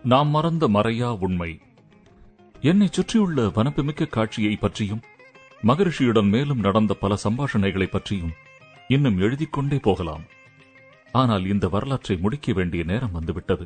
நாம் மறந்த மறையா உண்மை என்னை சுற்றியுள்ள வனப்புமிக்க காட்சியை பற்றியும் மகரிஷியுடன் மேலும் நடந்த பல சம்பாஷணைகளைப் பற்றியும் இன்னும் எழுதிக் கொண்டே போகலாம் ஆனால் இந்த வரலாற்றை முடிக்க வேண்டிய நேரம் வந்துவிட்டது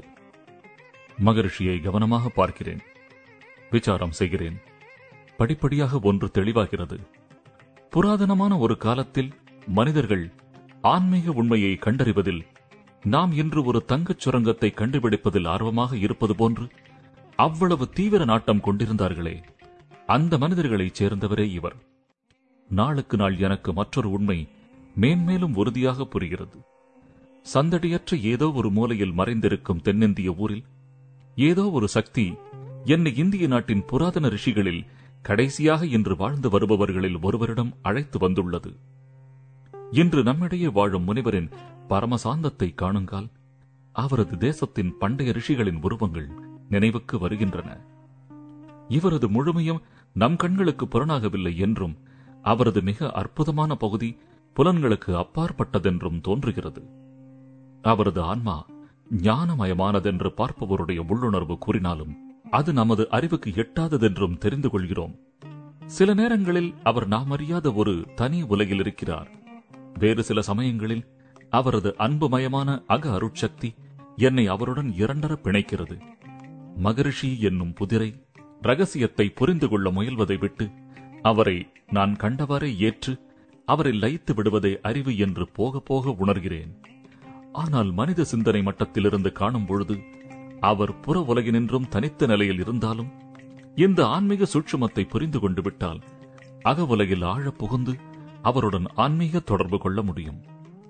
மகரிஷியை கவனமாக பார்க்கிறேன் விசாரம் செய்கிறேன் படிப்படியாக ஒன்று தெளிவாகிறது புராதனமான ஒரு காலத்தில் மனிதர்கள் ஆன்மீக உண்மையை கண்டறிவதில் நாம் இன்று ஒரு தங்கச் சுரங்கத்தை கண்டுபிடிப்பதில் ஆர்வமாக இருப்பது போன்று அவ்வளவு தீவிர நாட்டம் கொண்டிருந்தார்களே அந்த மனிதர்களைச் சேர்ந்தவரே இவர் நாளுக்கு நாள் எனக்கு மற்றொரு உண்மை மேன்மேலும் உறுதியாக புரிகிறது சந்தடியற்ற ஏதோ ஒரு மூலையில் மறைந்திருக்கும் தென்னிந்திய ஊரில் ஏதோ ஒரு சக்தி என்னை இந்திய நாட்டின் புராதன ரிஷிகளில் கடைசியாக இன்று வாழ்ந்து வருபவர்களில் ஒருவரிடம் அழைத்து வந்துள்ளது இன்று நம்மிடையே வாழும் முனிவரின் பரமசாந்தத்தை காணுங்கால் அவரது தேசத்தின் பண்டைய ரிஷிகளின் உருவங்கள் நினைவுக்கு வருகின்றன இவரது முழுமையும் நம் கண்களுக்கு புலனாகவில்லை என்றும் அவரது மிக அற்புதமான பகுதி புலன்களுக்கு அப்பாற்பட்டதென்றும் தோன்றுகிறது அவரது ஆன்மா ஞானமயமானதென்று பார்ப்பவருடைய உள்ளுணர்வு கூறினாலும் அது நமது அறிவுக்கு எட்டாததென்றும் தெரிந்து கொள்கிறோம் சில நேரங்களில் அவர் நாம் அறியாத ஒரு தனி உலகில் இருக்கிறார் வேறு சில சமயங்களில் அவரது அன்புமயமான அக அருட்சக்தி என்னை அவருடன் இரண்டர பிணைக்கிறது மகரிஷி என்னும் புதிரை ரகசியத்தை புரிந்து கொள்ள முயல்வதை விட்டு அவரை நான் கண்டவாறே ஏற்று அவரை லயித்து விடுவதே அறிவு என்று போக போக உணர்கிறேன் ஆனால் மனித சிந்தனை மட்டத்திலிருந்து காணும் பொழுது அவர் புற உலகினின்றும் தனித்த நிலையில் இருந்தாலும் இந்த ஆன்மீக சூட்சுமத்தை புரிந்து கொண்டு விட்டால் அக உலகில் ஆழ புகுந்து அவருடன் ஆன்மீக தொடர்பு கொள்ள முடியும்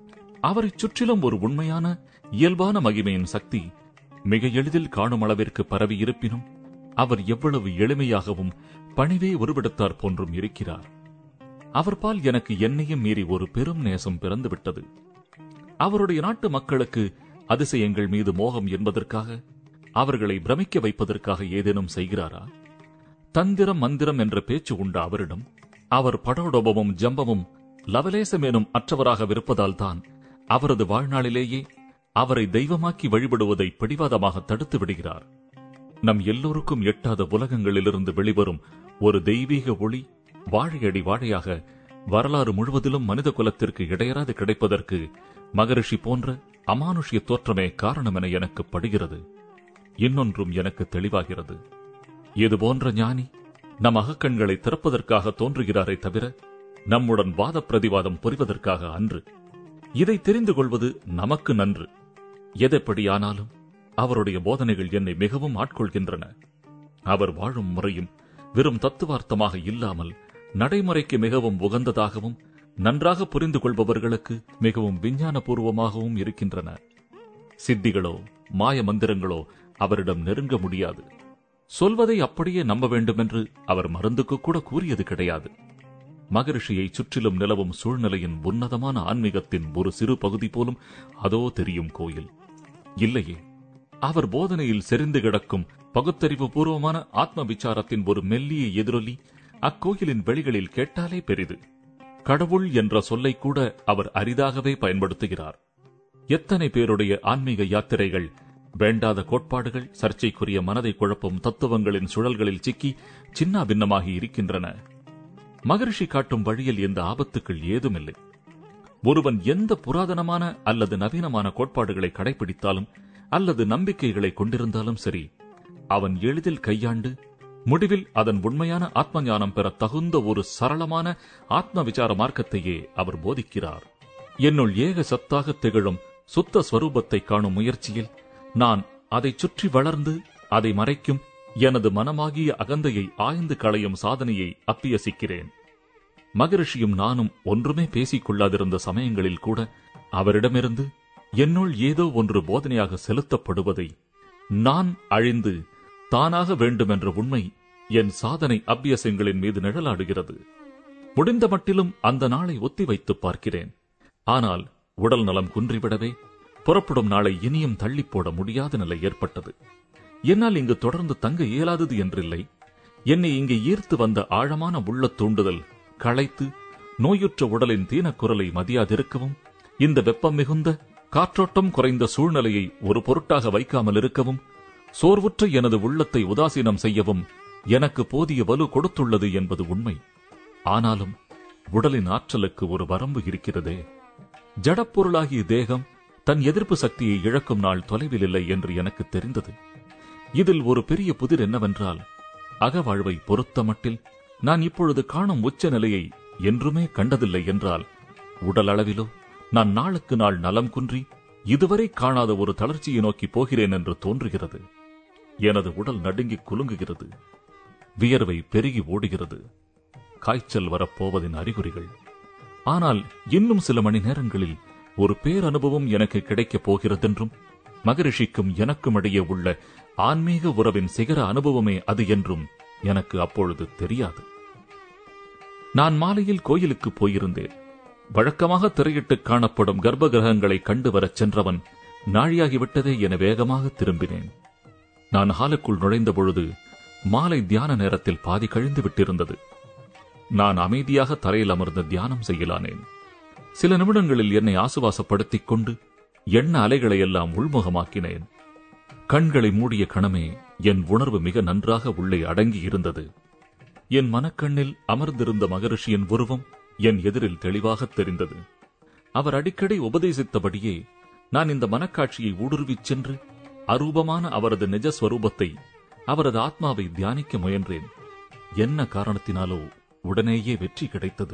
அவரைச் சுற்றிலும் ஒரு உண்மையான இயல்பான மகிமையின் சக்தி மிக எளிதில் காணும் அளவிற்கு பரவி இருப்பினும் அவர் எவ்வளவு எளிமையாகவும் பணிவே உருவெடுத்தார் போன்றும் இருக்கிறார் அவர் பால் எனக்கு என்னையும் மீறி ஒரு பெரும் நேசம் பிறந்துவிட்டது அவருடைய நாட்டு மக்களுக்கு அதிசயங்கள் மீது மோகம் என்பதற்காக அவர்களை பிரமிக்க வைப்பதற்காக ஏதேனும் செய்கிறாரா தந்திரம் மந்திரம் என்ற பேச்சு உண்டு அவரிடம் அவர் படோடோபமும் ஜம்பமும் லவலேசம் எனும் அற்றவராகவிருப்பதால் தான் அவரது வாழ்நாளிலேயே அவரை தெய்வமாக்கி வழிபடுவதை பிடிவாதமாக தடுத்து விடுகிறார் நம் எல்லோருக்கும் எட்டாத உலகங்களிலிருந்து வெளிவரும் ஒரு தெய்வீக ஒளி வாழையடி வாழையாக வரலாறு முழுவதிலும் மனித குலத்திற்கு இடையராது கிடைப்பதற்கு மகரிஷி போன்ற அமானுஷ்ய தோற்றமே காரணம் என எனக்கு படுகிறது இன்னொன்றும் எனக்கு தெளிவாகிறது இது போன்ற ஞானி நம் அகக்கண்களை திறப்பதற்காக தோன்றுகிறாரே தவிர நம்முடன் வாத பிரதிவாதம் புரிவதற்காக அன்று இதை தெரிந்து கொள்வது நமக்கு நன்று எதெப்படியானாலும் அவருடைய போதனைகள் என்னை மிகவும் ஆட்கொள்கின்றன அவர் வாழும் முறையும் வெறும் தத்துவார்த்தமாக இல்லாமல் நடைமுறைக்கு மிகவும் உகந்ததாகவும் நன்றாக புரிந்து கொள்பவர்களுக்கு மிகவும் விஞ்ஞானபூர்வமாகவும் இருக்கின்றன சித்திகளோ மாய மந்திரங்களோ அவரிடம் நெருங்க முடியாது சொல்வதை அப்படியே நம்ப வேண்டுமென்று அவர் மருந்துக்கு கூட கூறியது கிடையாது மகரிஷியை சுற்றிலும் நிலவும் சூழ்நிலையின் உன்னதமான ஆன்மீகத்தின் ஒரு சிறு பகுதி போலும் அதோ தெரியும் கோயில் இல்லையே அவர் போதனையில் செறிந்து கிடக்கும் பகுத்தறிவு பூர்வமான ஆத்ம விசாரத்தின் ஒரு மெல்லிய எதிரொலி அக்கோயிலின் வெளிகளில் கேட்டாலே பெரிது கடவுள் என்ற சொல்லை கூட அவர் அரிதாகவே பயன்படுத்துகிறார் எத்தனை பேருடைய ஆன்மீக யாத்திரைகள் வேண்டாத கோட்பாடுகள் சர்ச்சைக்குரிய மனதை குழப்பும் தத்துவங்களின் சுழல்களில் சிக்கி சின்ன பின்னமாகி இருக்கின்றன மகரிஷி காட்டும் வழியில் எந்த ஆபத்துக்கள் ஏதுமில்லை ஒருவன் எந்த புராதனமான அல்லது நவீனமான கோட்பாடுகளை கடைபிடித்தாலும் அல்லது நம்பிக்கைகளை கொண்டிருந்தாலும் சரி அவன் எளிதில் கையாண்டு முடிவில் அதன் உண்மையான ஆத்ம ஞானம் பெற தகுந்த ஒரு சரளமான ஆத்ம விசார மார்க்கத்தையே அவர் போதிக்கிறார் என்னுள் ஏக சத்தாக திகழும் சுத்த ஸ்வரூபத்தை காணும் முயற்சியில் நான் அதைச் சுற்றி வளர்ந்து அதை மறைக்கும் எனது மனமாகிய அகந்தையை ஆய்ந்து களையும் சாதனையை அப்பியசிக்கிறேன் மகரிஷியும் நானும் ஒன்றுமே பேசிக் கொள்ளாதிருந்த சமயங்களில் கூட அவரிடமிருந்து என்னுள் ஏதோ ஒன்று போதனையாக செலுத்தப்படுவதை நான் அழிந்து தானாக வேண்டுமென்ற உண்மை என் சாதனை அபியசங்களின் மீது நிழலாடுகிறது முடிந்த மட்டிலும் அந்த நாளை ஒத்தி வைத்து பார்க்கிறேன் ஆனால் உடல் நலம் குன்றிவிடவே புறப்படும் நாளை இனியும் தள்ளி போட முடியாத நிலை ஏற்பட்டது என்னால் இங்கு தொடர்ந்து தங்க இயலாதது என்றில்லை என்னை இங்கே ஈர்த்து வந்த ஆழமான உள்ள தூண்டுதல் களைத்து நோயுற்ற உடலின் தீனக்குரலை மதியாதிருக்கவும் இந்த வெப்பம் மிகுந்த காற்றோட்டம் குறைந்த சூழ்நிலையை ஒரு பொருட்டாக வைக்காமல் இருக்கவும் சோர்வுற்ற எனது உள்ளத்தை உதாசீனம் செய்யவும் எனக்கு போதிய வலு கொடுத்துள்ளது என்பது உண்மை ஆனாலும் உடலின் ஆற்றலுக்கு ஒரு வரம்பு இருக்கிறதே ஜடப்பொருளாகிய தேகம் தன் எதிர்ப்பு சக்தியை இழக்கும் நாள் தொலைவில் இல்லை என்று எனக்கு தெரிந்தது இதில் ஒரு பெரிய புதிர் என்னவென்றால் அகவாழ்வை பொறுத்தமட்டில் நான் இப்பொழுது காணும் உச்ச நிலையை என்றுமே கண்டதில்லை என்றால் உடல் அளவிலோ நான் நாளுக்கு நாள் நலம் குன்றி இதுவரை காணாத ஒரு தளர்ச்சியை நோக்கி போகிறேன் என்று தோன்றுகிறது எனது உடல் நடுங்கி குலுங்குகிறது வியர்வை பெருகி ஓடுகிறது காய்ச்சல் வரப்போவதின் அறிகுறிகள் ஆனால் இன்னும் சில மணி நேரங்களில் ஒரு பேரனுபவம் எனக்கு கிடைக்கப் போகிறதென்றும் மகரிஷிக்கும் எனக்கும் இடையே உள்ள ஆன்மீக உறவின் சிகர அனுபவமே அது என்றும் எனக்கு அப்பொழுது தெரியாது நான் மாலையில் கோயிலுக்கு போயிருந்தேன் வழக்கமாக திரையிட்டு காணப்படும் கர்ப்ப கிரகங்களை கண்டு வரச் சென்றவன் நாழியாகிவிட்டதே என வேகமாக திரும்பினேன் நான் ஹாலுக்குள் நுழைந்த பொழுது மாலை தியான நேரத்தில் பாதி கழிந்து விட்டிருந்தது நான் அமைதியாக தரையில் அமர்ந்து தியானம் செய்யலானேன் சில நிமிடங்களில் என்னை ஆசுவாசப்படுத்திக் கொண்டு எண்ண அலைகளை எல்லாம் உள்முகமாக்கினேன் கண்களை மூடிய கணமே என் உணர்வு மிக நன்றாக உள்ளே அடங்கி இருந்தது என் மனக்கண்ணில் அமர்ந்திருந்த மகரிஷியின் உருவம் என் எதிரில் தெளிவாகத் தெரிந்தது அவர் அடிக்கடி உபதேசித்தபடியே நான் இந்த மனக்காட்சியை ஊடுருவிச் சென்று அரூபமான அவரது நிஜஸ்வரூபத்தை அவரது ஆத்மாவை தியானிக்க முயன்றேன் என்ன காரணத்தினாலோ உடனேயே வெற்றி கிடைத்தது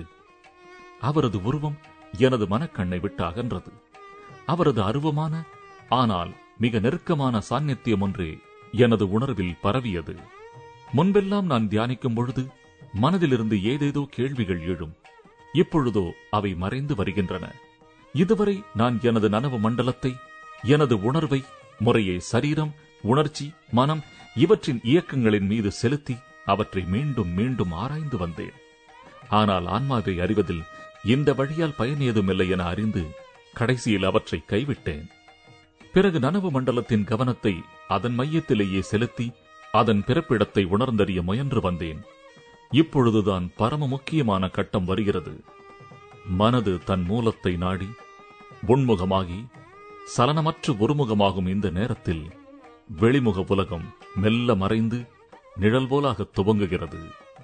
அவரது உருவம் எனது மனக்கண்ணை விட்டு அகன்றது அவரது அருவமான ஆனால் மிக நெருக்கமான சாநித்தியம் ஒன்றே எனது உணர்வில் பரவியது முன்பெல்லாம் நான் தியானிக்கும் பொழுது மனதிலிருந்து ஏதேதோ கேள்விகள் எழும் இப்பொழுதோ அவை மறைந்து வருகின்றன இதுவரை நான் எனது நனவு மண்டலத்தை எனது உணர்வை முறையே சரீரம் உணர்ச்சி மனம் இவற்றின் இயக்கங்களின் மீது செலுத்தி அவற்றை மீண்டும் மீண்டும் ஆராய்ந்து வந்தேன் ஆனால் ஆன்மாவை அறிவதில் இந்த வழியால் பயன் ஏதுமில்லை என அறிந்து கடைசியில் அவற்றை கைவிட்டேன் பிறகு நனவு மண்டலத்தின் கவனத்தை அதன் மையத்திலேயே செலுத்தி அதன் பிறப்பிடத்தை உணர்ந்தறிய முயன்று வந்தேன் இப்பொழுதுதான் பரம முக்கியமான கட்டம் வருகிறது மனது தன் மூலத்தை நாடி உண்முகமாகி சலனமற்று ஒருமுகமாகும் இந்த நேரத்தில் வெளிமுக உலகம் மெல்ல மறைந்து நிழல் போலாக துவங்குகிறது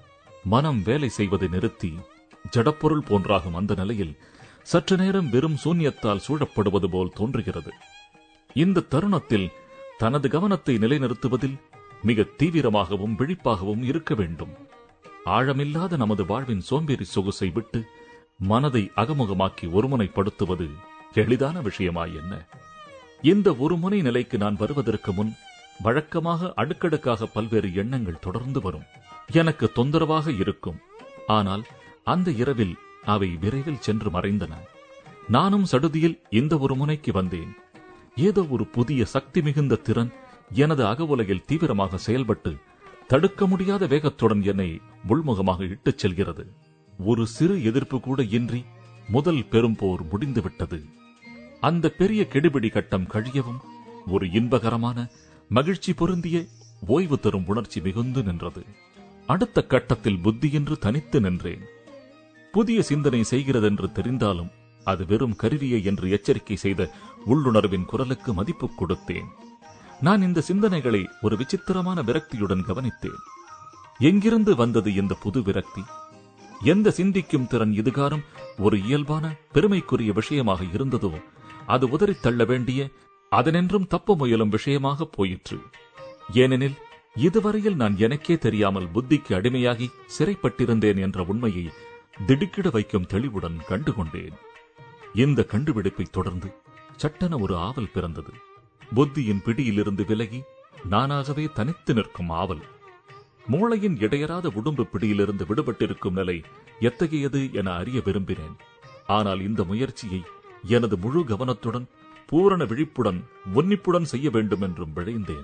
மனம் வேலை செய்வதை நிறுத்தி ஜடப்பொருள் போன்றாகும் அந்த நிலையில் சற்று நேரம் வெறும் சூன்யத்தால் சூழப்படுவது போல் தோன்றுகிறது இந்த தருணத்தில் தனது கவனத்தை நிலைநிறுத்துவதில் மிக தீவிரமாகவும் விழிப்பாகவும் இருக்க வேண்டும் ஆழமில்லாத நமது வாழ்வின் சோம்பேறி சொகுசை விட்டு மனதை அகமுகமாக்கி ஒருமுனைப்படுத்துவது எளிதான விஷயமா என்ன இந்த ஒருமுனை நிலைக்கு நான் வருவதற்கு முன் வழக்கமாக அடுக்கடுக்காக பல்வேறு எண்ணங்கள் தொடர்ந்து வரும் எனக்கு தொந்தரவாக இருக்கும் ஆனால் அந்த இரவில் அவை விரைவில் சென்று மறைந்தன நானும் சடுதியில் இந்த ஒரு முனைக்கு வந்தேன் ஏதோ ஒரு புதிய சக்தி மிகுந்த திறன் எனது அகவுலகில் தீவிரமாக செயல்பட்டு தடுக்க முடியாத வேகத்துடன் என்னை உள்முகமாக இட்டுச் செல்கிறது ஒரு சிறு எதிர்ப்பு கூட இன்றி முதல் பெரும் போர் முடிந்துவிட்டது அந்த பெரிய கெடுபிடி கட்டம் கழியவும் ஒரு இன்பகரமான மகிழ்ச்சி பொருந்திய ஓய்வு தரும் உணர்ச்சி மிகுந்து நின்றது அடுத்த கட்டத்தில் புத்தியென்று தனித்து நின்றேன் புதிய சிந்தனை செய்கிறதென்று தெரிந்தாலும் அது வெறும் கருவியை என்று எச்சரிக்கை செய்த உள்ளுணர்வின் குரலுக்கு மதிப்பு கொடுத்தேன் நான் இந்த சிந்தனைகளை ஒரு விசித்திரமான விரக்தியுடன் கவனித்தேன் எங்கிருந்து வந்தது இந்த புது விரக்தி எந்த சிந்திக்கும் திறன் இதுகாரும் ஒரு இயல்பான பெருமைக்குரிய விஷயமாக இருந்ததோ அது உதறித் தள்ள வேண்டிய அதனென்றும் தப்ப முயலும் விஷயமாக போயிற்று ஏனெனில் இதுவரையில் நான் எனக்கே தெரியாமல் புத்திக்கு அடிமையாகி சிறைப்பட்டிருந்தேன் என்ற உண்மையை திடுக்கிட வைக்கும் தெளிவுடன் கண்டுகொண்டேன் இந்த கண்டுபிடிப்பை தொடர்ந்து சட்டென ஒரு ஆவல் பிறந்தது புத்தியின் பிடியிலிருந்து விலகி நானாகவே தனித்து நிற்கும் ஆவல் மூளையின் இடையறாத உடும்பு பிடியிலிருந்து விடுபட்டிருக்கும் நிலை எத்தகையது என அறிய விரும்பினேன் ஆனால் இந்த முயற்சியை எனது முழு கவனத்துடன் பூரண விழிப்புடன் உன்னிப்புடன் செய்ய வேண்டும் என்றும் விழைந்தேன்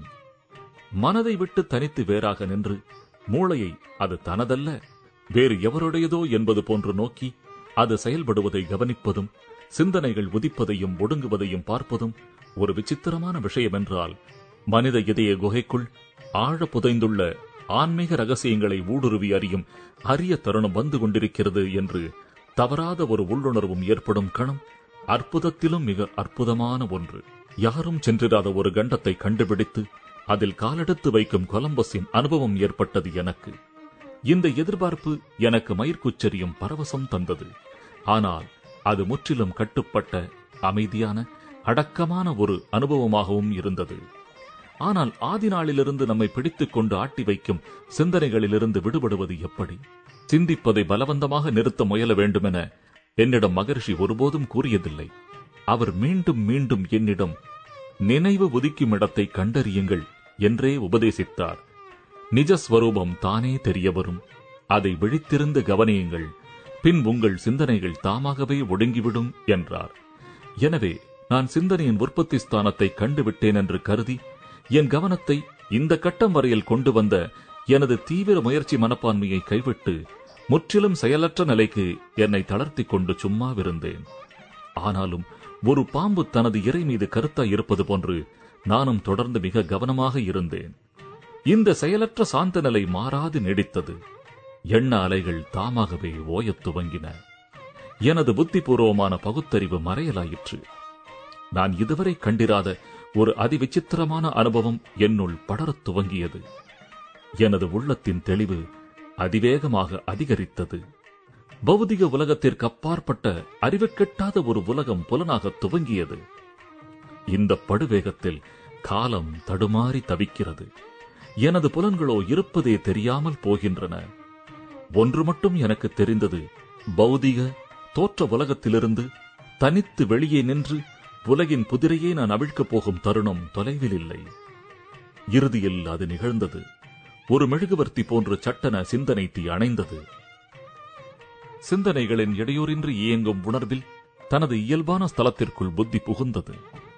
மனதை விட்டு தனித்து வேறாக நின்று மூளையை அது தனதல்ல வேறு எவருடையதோ என்பது போன்று நோக்கி அது செயல்படுவதை கவனிப்பதும் சிந்தனைகள் உதிப்பதையும் ஒடுங்குவதையும் பார்ப்பதும் ஒரு விசித்திரமான விஷயம் என்றால் மனித இதய குகைக்குள் ஆழ புதைந்துள்ள ஆன்மீக ரகசியங்களை ஊடுருவி அறியும் அரிய தருணம் வந்து கொண்டிருக்கிறது என்று தவறாத ஒரு உள்ளுணர்வும் ஏற்படும் கணம் அற்புதத்திலும் மிக அற்புதமான ஒன்று யாரும் சென்றிராத ஒரு கண்டத்தை கண்டுபிடித்து அதில் காலெடுத்து வைக்கும் கொலம்பஸின் அனுபவம் ஏற்பட்டது எனக்கு இந்த எதிர்பார்ப்பு எனக்கு மயிர்குச்சரியும் பரவசம் தந்தது ஆனால் அது முற்றிலும் கட்டுப்பட்ட அமைதியான அடக்கமான ஒரு அனுபவமாகவும் இருந்தது ஆனால் ஆதி நாளிலிருந்து நம்மை பிடித்துக் கொண்டு ஆட்டி வைக்கும் சிந்தனைகளிலிருந்து விடுபடுவது எப்படி சிந்திப்பதை பலவந்தமாக நிறுத்த முயல வேண்டுமென என்னிடம் மகர்ஷி ஒருபோதும் கூறியதில்லை அவர் மீண்டும் மீண்டும் என்னிடம் நினைவு உதிக்கும் இடத்தை கண்டறியுங்கள் என்றே உபதேசித்தார் நிஜஸ்வரூபம் தானே தெரிய வரும் அதை விழித்திருந்து கவனியுங்கள் பின் உங்கள் சிந்தனைகள் தாமாகவே ஒடுங்கிவிடும் என்றார் எனவே நான் சிந்தனையின் உற்பத்தி ஸ்தானத்தை கண்டுவிட்டேன் என்று கருதி என் கவனத்தை இந்த கட்டம் வரையில் கொண்டு வந்த எனது தீவிர முயற்சி மனப்பான்மையை கைவிட்டு முற்றிலும் செயலற்ற நிலைக்கு என்னை தளர்த்திக் கொண்டு சும்மாவிருந்தேன் ஆனாலும் ஒரு பாம்பு தனது இறை மீது கருத்தாய் இருப்பது போன்று நானும் தொடர்ந்து மிக கவனமாக இருந்தேன் இந்த செயலற்ற சாந்த நிலை மாறாது நீடித்தது எண்ண அலைகள் தாமாகவே ஓயத் துவங்கின எனது புத்திபூர்வமான பகுத்தறிவு மறையலாயிற்று நான் இதுவரை கண்டிராத ஒரு அதிவிசித்திரமான அனுபவம் என்னுள் படரத் துவங்கியது எனது உள்ளத்தின் தெளிவு அதிவேகமாக அதிகரித்தது பௌதிக உலகத்திற்கு அப்பாற்பட்ட அறிவுக்கெட்டாத ஒரு உலகம் புலனாக துவங்கியது இந்த படுவேகத்தில் காலம் தடுமாறி தவிக்கிறது எனது புலன்களோ இருப்பதே தெரியாமல் போகின்றன ஒன்று மட்டும் எனக்கு தெரிந்தது பௌதிக தோற்ற உலகத்திலிருந்து தனித்து வெளியே நின்று உலகின் புதிரையே நான் அவிழ்க்கப் போகும் தருணம் தொலைவில் இல்லை இறுதியில் அது நிகழ்ந்தது ஒரு மெழுகுவர்த்தி போன்ற சட்டன சிந்தனை தீ அணைந்தது சிந்தனைகளின் இடையூறின்றி இயங்கும் உணர்வில் தனது இயல்பான ஸ்தலத்திற்குள் புத்தி புகுந்தது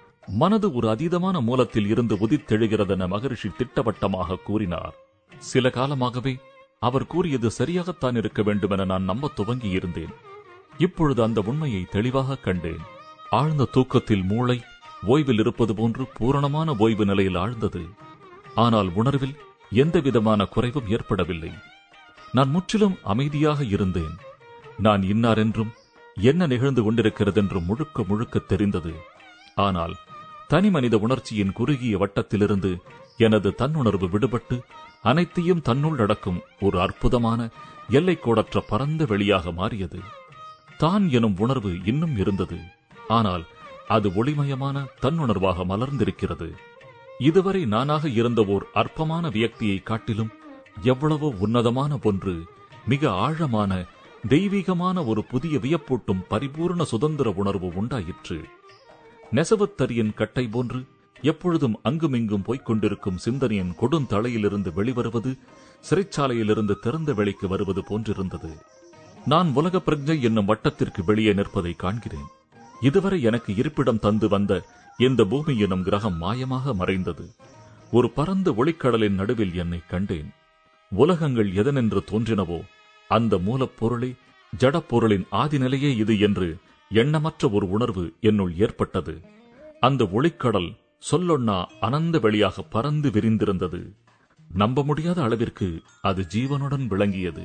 மனது ஒரு அதீதமான மூலத்தில் இருந்து உதித்தெழுகிறதென மகரிஷி திட்டவட்டமாக கூறினார் சில காலமாகவே அவர் கூறியது சரியாகத்தான் இருக்க வேண்டுமென நான் நம்பத் துவங்கி இருந்தேன் இப்பொழுது அந்த உண்மையை தெளிவாக கண்டேன் ஆழ்ந்த தூக்கத்தில் மூளை ஓய்வில் இருப்பது போன்று பூரணமான ஓய்வு நிலையில் ஆழ்ந்தது ஆனால் உணர்வில் எந்தவிதமான குறைவும் ஏற்படவில்லை நான் முற்றிலும் அமைதியாக இருந்தேன் நான் இன்னார் என்றும் என்ன நிகழ்ந்து கொண்டிருக்கிறதென்றும் முழுக்க முழுக்க தெரிந்தது ஆனால் தனி மனித உணர்ச்சியின் குறுகிய வட்டத்திலிருந்து எனது தன்னுணர்வு விடுபட்டு அனைத்தையும் தன்னுள் அடக்கும் ஒரு அற்புதமான எல்லைக்கோடற்ற பரந்த வெளியாக மாறியது தான் எனும் உணர்வு இன்னும் இருந்தது ஆனால் அது ஒளிமயமான தன்னுணர்வாக மலர்ந்திருக்கிறது இதுவரை நானாக இருந்த ஓர் அற்பமான வியக்தியை காட்டிலும் எவ்வளவோ உன்னதமான ஒன்று மிக ஆழமான தெய்வீகமான ஒரு புதிய வியப்பூட்டும் பரிபூர்ண சுதந்திர உணர்வு உண்டாயிற்று நெசவுத்தறியின் கட்டை போன்று எப்பொழுதும் அங்குமிங்கும் போய்க் கொண்டிருக்கும் சிந்தனையின் கொடுந்தலையிலிருந்து வெளிவருவது சிறைச்சாலையிலிருந்து திறந்த வெளிக்கு வருவது போன்றிருந்தது நான் உலக பிரஜை என்னும் வட்டத்திற்கு வெளியே நிற்பதை காண்கிறேன் இதுவரை எனக்கு இருப்பிடம் தந்து வந்த இந்த பூமி எனும் கிரகம் மாயமாக மறைந்தது ஒரு பரந்த ஒளிக்கடலின் நடுவில் என்னை கண்டேன் உலகங்கள் எதனென்று தோன்றினவோ அந்த மூலப்பொருளே ஜடப்பொருளின் ஆதிநிலையே இது என்று எண்ணமற்ற ஒரு உணர்வு என்னுள் ஏற்பட்டது அந்த ஒளிக்கடல் சொல்லொண்ணா அனந்த வெளியாக பறந்து விரிந்திருந்தது நம்ப முடியாத அளவிற்கு அது ஜீவனுடன் விளங்கியது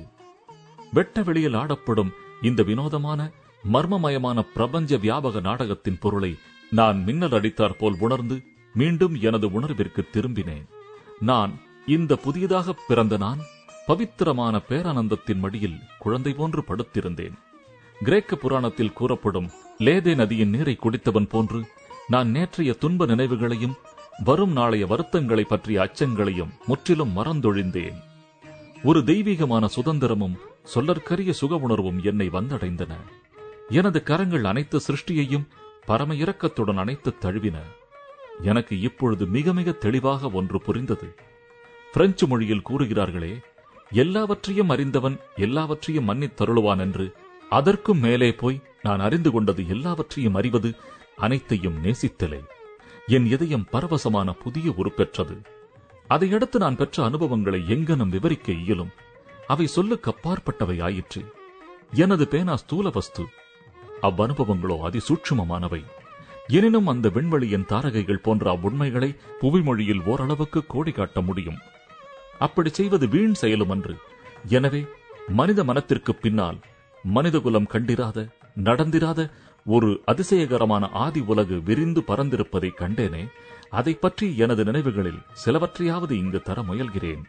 வெட்ட வெளியில் ஆடப்படும் இந்த வினோதமான மர்மமயமான பிரபஞ்ச வியாபக நாடகத்தின் பொருளை நான் மின்னல் அடித்தாற் போல் உணர்ந்து மீண்டும் எனது உணர்விற்கு திரும்பினேன் நான் இந்த புதியதாக பிறந்த நான் பவித்திரமான பேரானந்தத்தின் மடியில் குழந்தை போன்று படுத்திருந்தேன் கிரேக்க புராணத்தில் கூறப்படும் லேதே நதியின் நீரை குடித்தவன் போன்று நான் நேற்றைய துன்ப நினைவுகளையும் வரும் நாளைய வருத்தங்களை பற்றிய அச்சங்களையும் முற்றிலும் மறந்தொழிந்தேன் ஒரு தெய்வீகமான சுதந்திரமும் சொல்லற்கரிய சுக உணர்வும் என்னை வந்தடைந்தன எனது கரங்கள் அனைத்து சிருஷ்டியையும் பரம இரக்கத்துடன் அணைத்து தழுவின எனக்கு இப்பொழுது மிக மிக தெளிவாக ஒன்று புரிந்தது பிரெஞ்சு மொழியில் கூறுகிறார்களே எல்லாவற்றையும் அறிந்தவன் எல்லாவற்றையும் மன்னித் தருளுவான் என்று அதற்கும் மேலே போய் நான் அறிந்து கொண்டது எல்லாவற்றையும் அறிவது அனைத்தையும் நேசித்தலே என் இதயம் பரவசமான புதிய உருப்பெற்றது அதையடுத்து நான் பெற்ற அனுபவங்களை எங்கனும் விவரிக்க இயலும் அவை சொல்லுக்கு அப்பாற்பட்டவை ஆயிற்று எனது பேனா ஸ்தூல வஸ்து அவ்வனுபவங்களோ அதிசூட்சுமமானவை எனினும் அந்த விண்வெளியின் தாரகைகள் போன்ற அவ்வுண்மைகளை புவிமொழியில் ஓரளவுக்கு கோடி காட்ட முடியும் அப்படி செய்வது வீண் செயலும் அன்று எனவே மனித மனத்திற்கு பின்னால் மனிதகுலம் கண்டிராத நடந்திராத ஒரு அதிசயகரமான ஆதி உலகு விரிந்து பறந்திருப்பதை கண்டேனே அதை பற்றி எனது நினைவுகளில் சிலவற்றையாவது இங்கு தர முயல்கிறேன்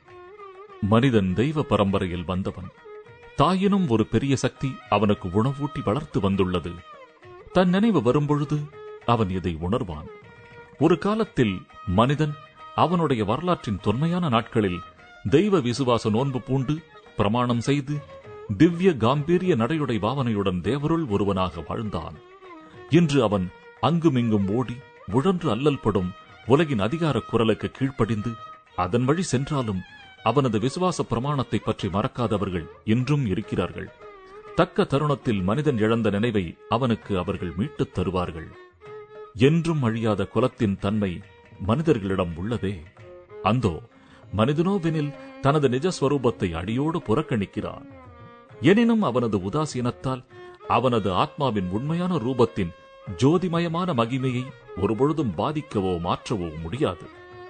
மனிதன் தெய்வ பரம்பரையில் வந்தவன் தாயினும் ஒரு பெரிய சக்தி அவனுக்கு உணவூட்டி வளர்த்து வந்துள்ளது தன் நினைவு வரும்பொழுது அவன் இதை உணர்வான் ஒரு காலத்தில் மனிதன் அவனுடைய வரலாற்றின் தொன்மையான நாட்களில் தெய்வ விசுவாச நோன்பு பூண்டு பிரமாணம் செய்து திவ்ய காம்பீரிய நடையுடை பாவனையுடன் தேவருள் ஒருவனாக வாழ்ந்தான் இன்று அவன் அங்குமிங்கும் ஓடி உழன்று அல்லல்படும் உலகின் அதிகார குரலுக்கு கீழ்ப்படிந்து அதன் வழி சென்றாலும் அவனது விசுவாச பிரமாணத்தை பற்றி மறக்காதவர்கள் இன்றும் இருக்கிறார்கள் தக்க தருணத்தில் மனிதன் இழந்த நினைவை அவனுக்கு அவர்கள் மீட்டுத் தருவார்கள் என்றும் அழியாத குலத்தின் தன்மை மனிதர்களிடம் உள்ளதே அந்தோ மனிதனோவெனில் தனது நிஜஸ்வரூபத்தை அடியோடு புறக்கணிக்கிறான் எனினும் அவனது உதாசீனத்தால் அவனது ஆத்மாவின் உண்மையான ரூபத்தின் ஜோதிமயமான மகிமையை ஒருபொழுதும் பாதிக்கவோ மாற்றவோ முடியாது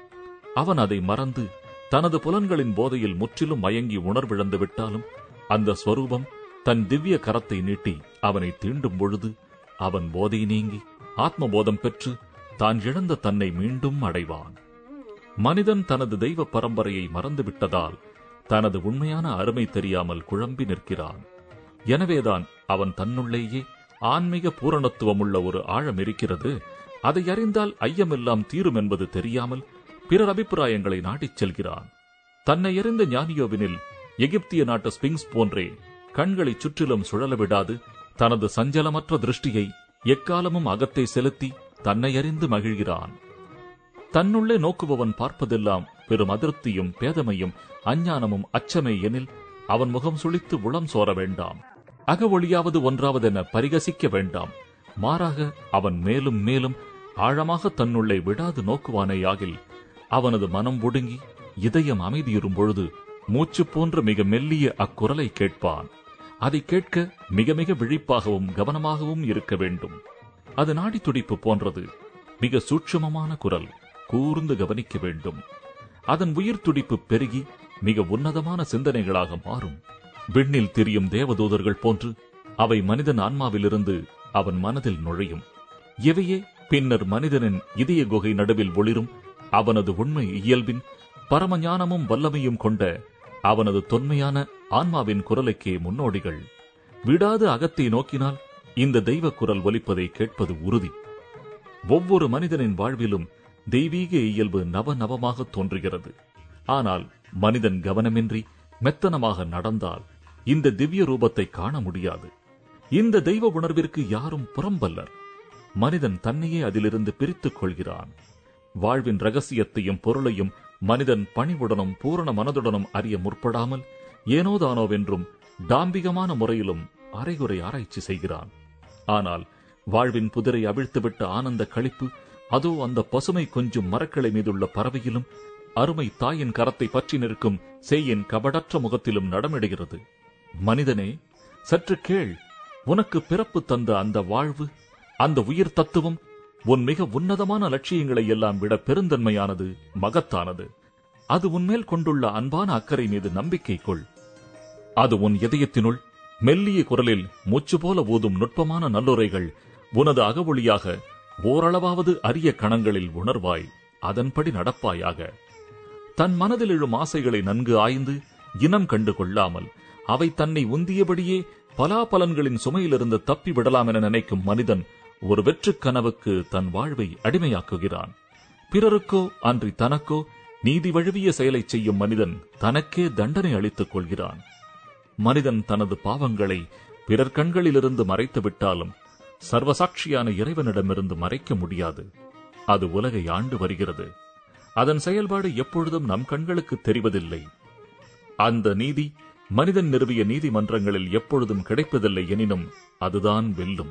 அவன் அதை மறந்து தனது புலன்களின் போதையில் முற்றிலும் மயங்கி உணர்விழந்து விட்டாலும் அந்த ஸ்வரூபம் தன் திவ்ய கரத்தை நீட்டி அவனை தீண்டும் பொழுது அவன் போதை நீங்கி ஆத்மபோதம் பெற்று தான் இழந்த தன்னை மீண்டும் அடைவான் மனிதன் தனது தெய்வ பரம்பரையை மறந்துவிட்டதால் தனது உண்மையான அருமை தெரியாமல் குழம்பி நிற்கிறான் எனவேதான் அவன் தன்னுள்ளேயே ஆன்மீக பூரணத்துவமுள்ள ஒரு ஆழம் இருக்கிறது அதை அறிந்தால் ஐயமெல்லாம் தீரும் என்பது தெரியாமல் பிறர் அபிப்பிராயங்களை நாடிச் செல்கிறான் தன்னை எறிந்த ஞானியோவினில் எகிப்திய நாட்டு ஸ்பிங்ஸ் போன்றே கண்களைச் சுற்றிலும் சுழல விடாது தனது சஞ்சலமற்ற திருஷ்டியை எக்காலமும் அகத்தை செலுத்தி தன்னை அறிந்து மகிழ்கிறான் தன்னுள்ளே நோக்குபவன் பார்ப்பதெல்லாம் பெரும் அதிருப்தியும் பேதமையும் அஞ்ஞானமும் அச்சமே எனில் அவன் முகம் சுளித்து உளம் சோர வேண்டாம் அக ஒளியாவது ஒன்றாவதென பரிகசிக்க வேண்டாம் மாறாக அவன் மேலும் மேலும் ஆழமாக தன்னுள்ளே விடாது நோக்குவானேயாகில் அவனது மனம் ஒடுங்கி இதயம் அமைதியுறும் பொழுது மூச்சு போன்ற மிக மெல்லிய அக்குரலை கேட்பான் அதை கேட்க மிக மிக விழிப்பாகவும் கவனமாகவும் இருக்க வேண்டும் அது நாடி துடிப்பு போன்றது மிக சூட்சுமமான குரல் கூர்ந்து கவனிக்க வேண்டும் அதன் உயிர் துடிப்பு பெருகி மிக உன்னதமான சிந்தனைகளாக மாறும் விண்ணில் திரியும் தேவதூதர்கள் போன்று அவை மனிதன் ஆன்மாவிலிருந்து அவன் மனதில் நுழையும் இவையே பின்னர் மனிதனின் இதய குகை நடுவில் ஒளிரும் அவனது உண்மை இயல்பின் பரமஞானமும் வல்லமையும் கொண்ட அவனது தொன்மையான ஆன்மாவின் குரலுக்கே முன்னோடிகள் விடாது அகத்தை நோக்கினால் இந்த தெய்வ குரல் ஒலிப்பதை கேட்பது உறுதி ஒவ்வொரு மனிதனின் வாழ்விலும் தெய்வீக இயல்பு நவநவமாக தோன்றுகிறது ஆனால் மனிதன் கவனமின்றி மெத்தனமாக நடந்தால் இந்த திவ்ய ரூபத்தை காண முடியாது இந்த தெய்வ உணர்விற்கு யாரும் புறம்பல்லர் மனிதன் தன்னையே அதிலிருந்து பிரித்துக் கொள்கிறான் வாழ்வின் ரகசியத்தையும் பொருளையும் மனிதன் பணிவுடனும் பூரண மனதுடனும் அறிய முற்படாமல் ஏனோதானோவென்றும் டாம்பிகமான முறையிலும் அரைகுறை ஆராய்ச்சி செய்கிறான் ஆனால் வாழ்வின் புதிரை அவிழ்த்துவிட்ட ஆனந்த களிப்பு அதோ அந்த பசுமை கொஞ்சம் மரக்கிளை மீதுள்ள பறவையிலும் அருமை தாயின் கரத்தை பற்றி நிற்கும் சேயின் கபடற்ற முகத்திலும் நடமிடுகிறது மனிதனே சற்று கேள் உனக்கு பிறப்பு தந்த அந்த வாழ்வு அந்த உயிர் தத்துவம் உன் மிக உன்னதமான லட்சியங்களை எல்லாம் விட பெருந்தன்மையானது மகத்தானது அது உன்மேல் கொண்டுள்ள அன்பான அக்கறை மீது நம்பிக்கை கொள் அது உன் இதயத்தினுள் மெல்லிய குரலில் மூச்சு போல ஊதும் நுட்பமான நல்லுரைகள் உனது அகவொளியாக ஓரளவாவது அரிய கணங்களில் உணர்வாய் அதன்படி நடப்பாயாக தன் மனதில் எழும் ஆசைகளை நன்கு ஆய்ந்து இனம் கண்டு கொள்ளாமல் அவை தன்னை உந்தியபடியே பலாபலன்களின் சுமையிலிருந்து தப்பி விடலாம் என நினைக்கும் மனிதன் ஒரு வெற்றுக் கனவுக்கு தன் வாழ்வை அடிமையாக்குகிறான் பிறருக்கோ அன்றி தனக்கோ நீதி வழுவிய செயலைச் செய்யும் மனிதன் தனக்கே தண்டனை அளித்துக் கொள்கிறான் மனிதன் தனது பாவங்களை பிறர் கண்களிலிருந்து மறைத்து விட்டாலும் சர்வசாட்சியான இறைவனிடமிருந்து மறைக்க முடியாது அது உலகை ஆண்டு வருகிறது அதன் செயல்பாடு எப்பொழுதும் நம் கண்களுக்கு தெரிவதில்லை அந்த நீதி மனிதன் நிறுவிய நீதிமன்றங்களில் எப்பொழுதும் கிடைப்பதில்லை எனினும் அதுதான் வெல்லும்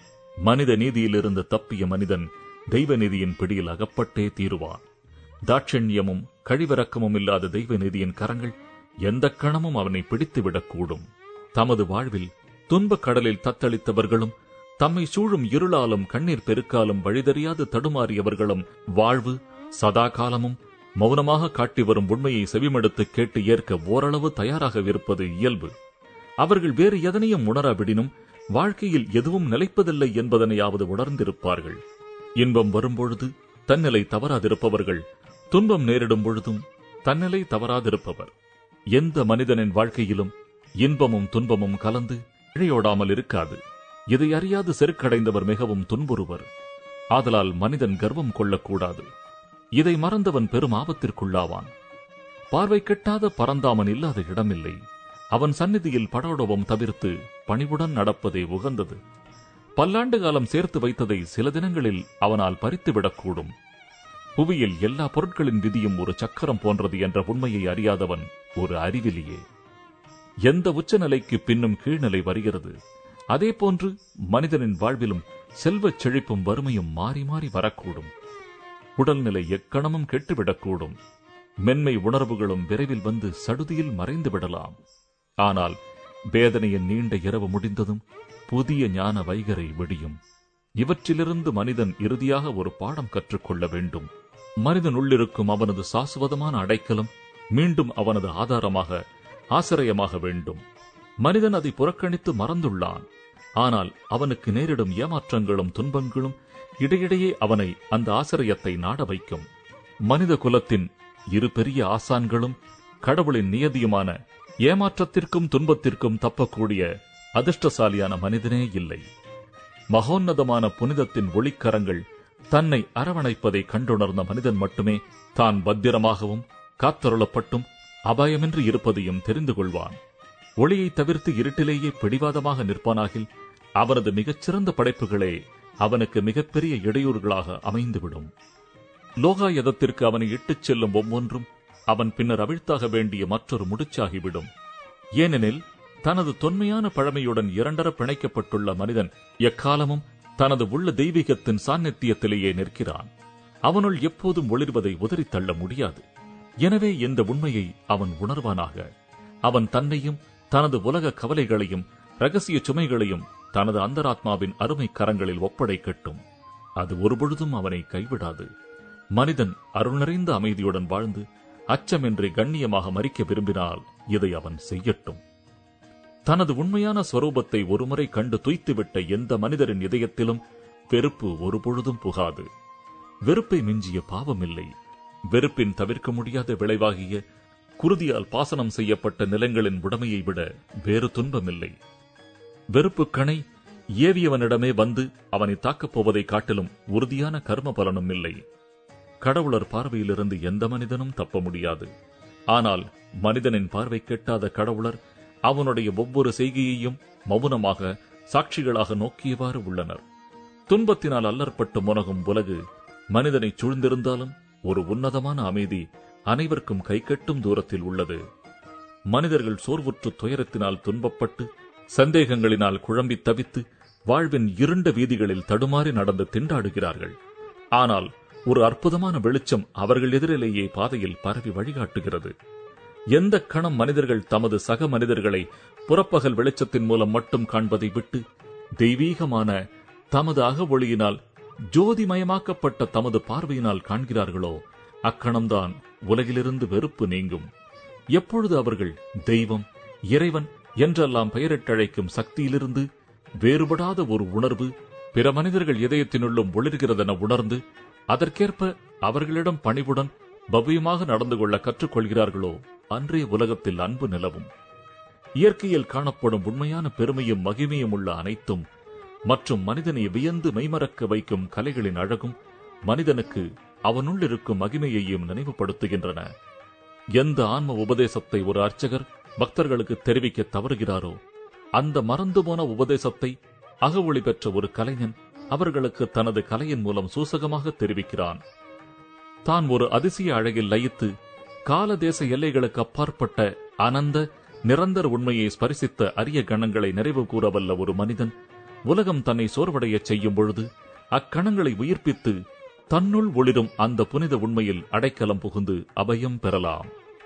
மனித நீதியிலிருந்து தப்பிய மனிதன் தெய்வ நீதியின் பிடியில் அகப்பட்டே தீருவான் தாட்சண்யமும் கழிவிறக்கமும் இல்லாத தெய்வ நீதியின் கரங்கள் எந்த கணமும் அவனை பிடித்துவிடக்கூடும் தமது வாழ்வில் துன்பக் கடலில் தத்தளித்தவர்களும் தம்மை சூழும் இருளாலும் கண்ணீர் பெருக்காலும் வழிதறியாது தடுமாறியவர்களும் வாழ்வு சதா காலமும் மௌனமாக காட்டி வரும் உண்மையை செவிமடுத்து கேட்டு ஏற்க ஓரளவு தயாராக இருப்பது இயல்பு அவர்கள் வேறு எதனையும் உணராவிடினும் வாழ்க்கையில் எதுவும் நிலைப்பதில்லை என்பதனையாவது உணர்ந்திருப்பார்கள் இன்பம் வரும்பொழுது தன்னிலை தவறாதிருப்பவர்கள் துன்பம் நேரிடும் பொழுதும் தன்னிலை தவறாதிருப்பவர் எந்த மனிதனின் வாழ்க்கையிலும் இன்பமும் துன்பமும் கலந்து இழையோடாமல் இருக்காது இதை அறியாது செருக்கடைந்தவர் மிகவும் துன்புறுவர் ஆதலால் மனிதன் கர்வம் கொள்ளக்கூடாது இதை மறந்தவன் பெரும் ஆபத்திற்குள்ளாவான் பார்வை கெட்டாத பரந்தாமன் இல்லாத இடமில்லை அவன் சந்நிதியில் படோடவம் தவிர்த்து பணிவுடன் நடப்பதே உகந்தது பல்லாண்டு காலம் சேர்த்து வைத்ததை சில தினங்களில் அவனால் பறித்துவிடக்கூடும் புவியில் எல்லா பொருட்களின் விதியும் ஒரு சக்கரம் போன்றது என்ற உண்மையை அறியாதவன் ஒரு அறிவிலியே எந்த உச்சநிலைக்கு பின்னும் கீழ்நிலை வருகிறது அதே போன்று மனிதனின் வாழ்விலும் செல்வச் செழிப்பும் வறுமையும் மாறி மாறி வரக்கூடும் உடல்நிலை எக்கணமும் கெட்டுவிடக்கூடும் மென்மை உணர்வுகளும் விரைவில் வந்து சடுதியில் மறைந்து விடலாம் ஆனால் வேதனையின் நீண்ட இரவு முடிந்ததும் புதிய ஞான வைகரை விடியும் இவற்றிலிருந்து மனிதன் இறுதியாக ஒரு பாடம் கற்றுக்கொள்ள வேண்டும் மனிதன் உள்ளிருக்கும் அவனது சாசுவதமான அடைக்கலம் மீண்டும் அவனது ஆதாரமாக ஆசிரியமாக வேண்டும் மனிதன் அதை புறக்கணித்து மறந்துள்ளான் ஆனால் அவனுக்கு நேரிடும் ஏமாற்றங்களும் துன்பங்களும் இடையிடையே அவனை அந்த ஆசிரியத்தை நாட வைக்கும் மனித குலத்தின் இரு பெரிய ஆசான்களும் கடவுளின் நியதியுமான ஏமாற்றத்திற்கும் துன்பத்திற்கும் தப்பக்கூடிய அதிர்ஷ்டசாலியான மனிதனே இல்லை மகோன்னதமான புனிதத்தின் ஒளிக்கரங்கள் தன்னை அரவணைப்பதை கண்டுணர்ந்த மனிதன் மட்டுமே தான் பத்திரமாகவும் காத்தருளப்பட்டும் அபாயமின்றி இருப்பதையும் தெரிந்து கொள்வான் ஒளியை தவிர்த்து இருட்டிலேயே பிடிவாதமாக நிற்பானாகில் அவனது மிகச்சிறந்த படைப்புகளே அவனுக்கு மிகப்பெரிய இடையூறுகளாக அமைந்துவிடும் லோகாயதத்திற்கு அவனை இட்டுச் செல்லும் ஒவ்வொன்றும் அவன் பின்னர் அவிழ்த்தாக வேண்டிய மற்றொரு முடிச்சாகிவிடும் ஏனெனில் தனது தொன்மையான பழமையுடன் இரண்டர பிணைக்கப்பட்டுள்ள மனிதன் எக்காலமும் தனது உள்ள தெய்வீகத்தின் சாநித்தியத்திலேயே நிற்கிறான் அவனுள் எப்போதும் ஒளிர்வதை உதறித் தள்ள முடியாது எனவே இந்த உண்மையை அவன் உணர்வானாக அவன் தன்னையும் தனது உலக கவலைகளையும் ரகசிய சுமைகளையும் தனது அந்தராத்மாவின் அருமை கரங்களில் ஒப்படைக்கட்டும் அது ஒருபொழுதும் அவனை கைவிடாது மனிதன் அருள் நிறைந்த அமைதியுடன் வாழ்ந்து அச்சமின்றி கண்ணியமாக மறிக்க விரும்பினால் இதை அவன் செய்யட்டும் தனது உண்மையான ஸ்வரூபத்தை ஒருமுறை கண்டு துய்த்துவிட்ட எந்த மனிதரின் இதயத்திலும் வெறுப்பு ஒருபொழுதும் புகாது வெறுப்பை மிஞ்சிய பாவமில்லை வெறுப்பின் தவிர்க்க முடியாத விளைவாகிய குருதியால் பாசனம் செய்யப்பட்ட நிலங்களின் உடமையை விட வேறு துன்பமில்லை வெறுப்பு கணை ஏவியவனிடமே வந்து அவனை தாக்கப் போவதைக் காட்டிலும் உறுதியான கர்ம பலனும் இல்லை கடவுளர் பார்வையிலிருந்து எந்த மனிதனும் தப்ப முடியாது ஆனால் மனிதனின் பார்வை கெட்டாத கடவுளர் அவனுடைய ஒவ்வொரு செய்கையையும் மௌனமாக சாட்சிகளாக நோக்கியவாறு உள்ளனர் துன்பத்தினால் அல்லற்பட்டு முனகும் உலகு மனிதனை சூழ்ந்திருந்தாலும் ஒரு உன்னதமான அமைதி அனைவருக்கும் கைகட்டும் தூரத்தில் உள்ளது மனிதர்கள் சோர்வுற்று துயரத்தினால் துன்பப்பட்டு சந்தேகங்களினால் குழம்பி தவித்து வாழ்வின் இருண்ட வீதிகளில் தடுமாறி நடந்து திண்டாடுகிறார்கள் ஆனால் ஒரு அற்புதமான வெளிச்சம் அவர்கள் எதிரிலேயே பாதையில் பரவி வழிகாட்டுகிறது எந்த கணம் மனிதர்கள் தமது சக மனிதர்களை புறப்பகல் வெளிச்சத்தின் மூலம் மட்டும் காண்பதை விட்டு தெய்வீகமான தமது அக ஒளியினால் ஜோதிமயமாக்கப்பட்ட தமது பார்வையினால் காண்கிறார்களோ அக்கணம்தான் உலகிலிருந்து வெறுப்பு நீங்கும் எப்பொழுது அவர்கள் தெய்வம் இறைவன் என்றெல்லாம் பெயரிட்டழைக்கும் சக்தியிலிருந்து வேறுபடாத ஒரு உணர்வு பிற மனிதர்கள் இதயத்தினுள்ளும் ஒளிர்கிறதென உணர்ந்து அதற்கேற்ப அவர்களிடம் பணிவுடன் பவ்யமாக நடந்து கொள்ள கற்றுக்கொள்கிறார்களோ அன்றைய உலகத்தில் அன்பு நிலவும் இயற்கையில் காணப்படும் உண்மையான பெருமையும் மகிமையும் உள்ள அனைத்தும் மற்றும் மனிதனை வியந்து மெய்மறக்க வைக்கும் கலைகளின் அழகும் மனிதனுக்கு அவனுள் இருக்கும் மகிமையையும் நினைவுபடுத்துகின்றன எந்த ஆன்ம உபதேசத்தை ஒரு அர்ச்சகர் பக்தர்களுக்கு தெரிவிக்க தவறுகிறாரோ அந்த மறந்து போன உபதேசத்தை அகவொளி பெற்ற ஒரு கலைஞன் அவர்களுக்கு தனது கலையின் மூலம் சூசகமாக தெரிவிக்கிறான் தான் ஒரு அதிசய அழகில் லயித்து கால தேச எல்லைகளுக்கு அப்பாற்பட்ட அனந்த நிரந்தர உண்மையை ஸ்பரிசித்த அரிய கணங்களை நிறைவு கூறவல்ல ஒரு மனிதன் உலகம் தன்னை சோர்வடையச் செய்யும் பொழுது அக்கணங்களை உயிர்ப்பித்து தன்னுள் ஒளிரும் அந்த புனித உண்மையில் அடைக்கலம் புகுந்து அபயம் பெறலாம்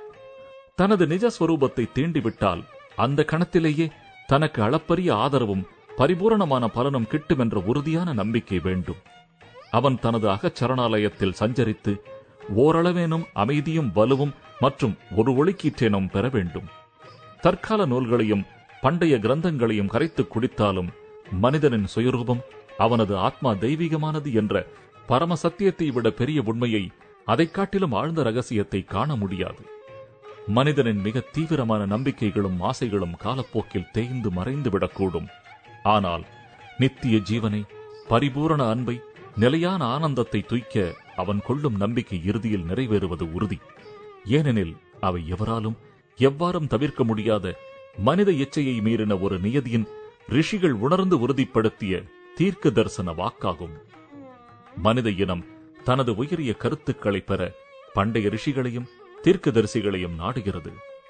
தனது நிஜ ஸ்வரூபத்தை தீண்டிவிட்டால் அந்த கணத்திலேயே தனக்கு அளப்பரிய ஆதரவும் பரிபூரணமான பலனும் கிட்டும் என்ற உறுதியான நம்பிக்கை வேண்டும் அவன் தனது அகச்சரணாலயத்தில் சஞ்சரித்து ஓரளவேனும் அமைதியும் வலுவும் மற்றும் ஒரு ஒளிக்கீற்றேனும் பெற வேண்டும் தற்கால நூல்களையும் பண்டைய கிரந்தங்களையும் கரைத்து குடித்தாலும் மனிதனின் சுயரூபம் அவனது ஆத்மா தெய்வீகமானது என்ற பரம சத்தியத்தை விட பெரிய உண்மையை அதைக் காட்டிலும் ஆழ்ந்த ரகசியத்தை காண முடியாது மனிதனின் மிக தீவிரமான நம்பிக்கைகளும் ஆசைகளும் காலப்போக்கில் தேய்ந்து மறைந்து விடக்கூடும் ஆனால் நித்திய ஜீவனை பரிபூரண அன்பை நிலையான ஆனந்தத்தை துய்க்க அவன் கொள்ளும் நம்பிக்கை இறுதியில் நிறைவேறுவது உறுதி ஏனெனில் அவை எவராலும் எவ்வாறும் தவிர்க்க முடியாத மனித இச்சையை மீறின ஒரு நியதியின் ரிஷிகள் உணர்ந்து உறுதிப்படுத்திய தீர்க்க தரிசன வாக்காகும் மனித இனம் தனது உயரிய கருத்துக்களை பெற பண்டைய ரிஷிகளையும் தீர்க்கதரிசிகளையும் நாடுகிறது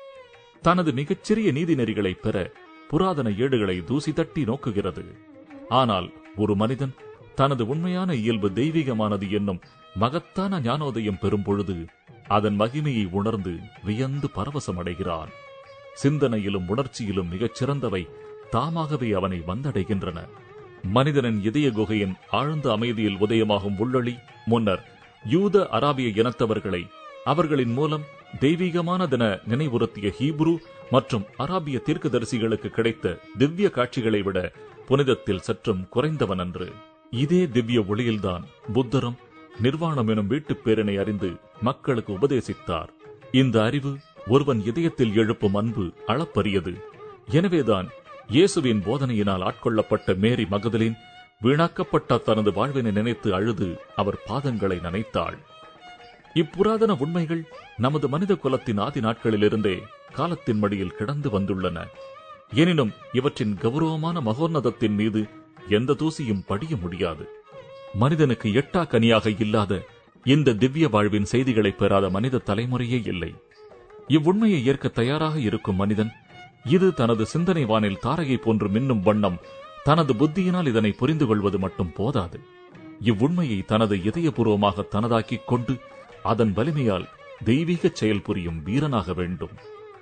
தனது மிகச்சிறிய நீதிநெறிகளை பெற புராதன ஏடுகளை தூசி தட்டி நோக்குகிறது ஆனால் ஒரு மனிதன் தனது உண்மையான இயல்பு தெய்வீகமானது என்னும் மகத்தான ஞானோதயம் பெறும் பொழுது அதன் மகிமையை உணர்ந்து வியந்து பரவசமடைகிறான் சிந்தனையிலும் உணர்ச்சியிலும் மிகச் சிறந்தவை தாமாகவே அவனை வந்தடைகின்றன மனிதனின் இதய குகையின் ஆழ்ந்த அமைதியில் உதயமாகும் உள்ளொளி முன்னர் யூத அராபிய இனத்தவர்களை அவர்களின் மூலம் தெய்வீகமானதென நினைவுறுத்திய ஹீப்ரு மற்றும் அராபிய தீர்க்கதரிசிகளுக்கு கிடைத்த திவ்ய காட்சிகளை விட புனிதத்தில் சற்றும் குறைந்தவன் அன்று இதே திவ்ய ஒளியில்தான் புத்தரும் நிர்வாணம் எனும் வீட்டுப் பேரினை அறிந்து மக்களுக்கு உபதேசித்தார் இந்த அறிவு ஒருவன் இதயத்தில் எழுப்பும் அன்பு அளப்பரியது எனவேதான் இயேசுவின் போதனையினால் ஆட்கொள்ளப்பட்ட மேரி மகதலின் வீணாக்கப்பட்ட தனது வாழ்வினை நினைத்து அழுது அவர் பாதங்களை நனைத்தாள் இப்புராதன உண்மைகள் நமது மனித குலத்தின் ஆதி நாட்களிலிருந்தே காலத்தின் மடியில் கிடந்து வந்துள்ளன எனினும் இவற்றின் கௌரவமான மகோன்னதத்தின் மீது எந்த தூசியும் படிய முடியாது மனிதனுக்கு எட்டா கனியாக இல்லாத இந்த திவ்ய வாழ்வின் செய்திகளை பெறாத மனித தலைமுறையே இல்லை இவ்வுண்மையை ஏற்க தயாராக இருக்கும் மனிதன் இது தனது சிந்தனை வானில் தாரகை போன்று மின்னும் வண்ணம் தனது புத்தியினால் இதனை புரிந்து கொள்வது மட்டும் போதாது இவ்வுண்மையை தனது இதயபூர்வமாக தனதாக்கிக் கொண்டு அதன் வலிமையால் தெய்வீக செயல் புரியும் வீரனாக வேண்டும்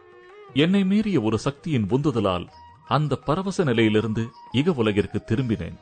என்னை மீறிய ஒரு சக்தியின் உந்துதலால் அந்த பரவச நிலையிலிருந்து இக உலகிற்கு திரும்பினேன்